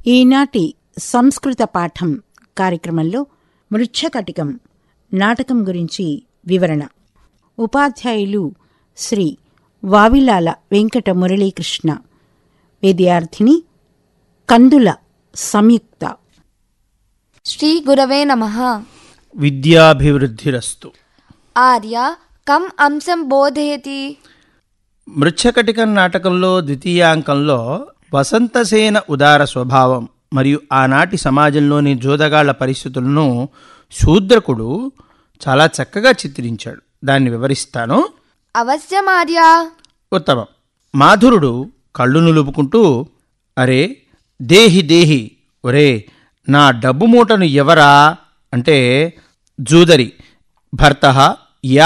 ఈనాటి సంస్కృత పాఠం కార్యక్రమంలో మృచ్ఛకటికం నాటకం గురించి వివరణ ఉపాధ్యాయులు శ్రీ వావిలాల వెంకట మురళీకృష్ణ విద్యార్థిని కందుల సంయుక్త శ్రీ గురవే నమః విద్యాభివృద్ధిరస్తు ఆర్య కం అంశం బోధయతి మృచ్ఛకటికం నాటకంలో ద్వితీయాంకంలో వసంతసేన ఉదార స్వభావం మరియు ఆనాటి సమాజంలోని జోదగాళ్ల పరిస్థితులను శూద్రకుడు చాలా చక్కగా చిత్రించాడు దాన్ని వివరిస్తాను అవశ్యం ఆర్య ఉత్తమం మాధురుడు కళ్ళు నులుపుకుంటూ అరే దేహి దేహి ఒరే నా డబ్బు మూటను ఎవరా అంటే జూదరి భర్త యా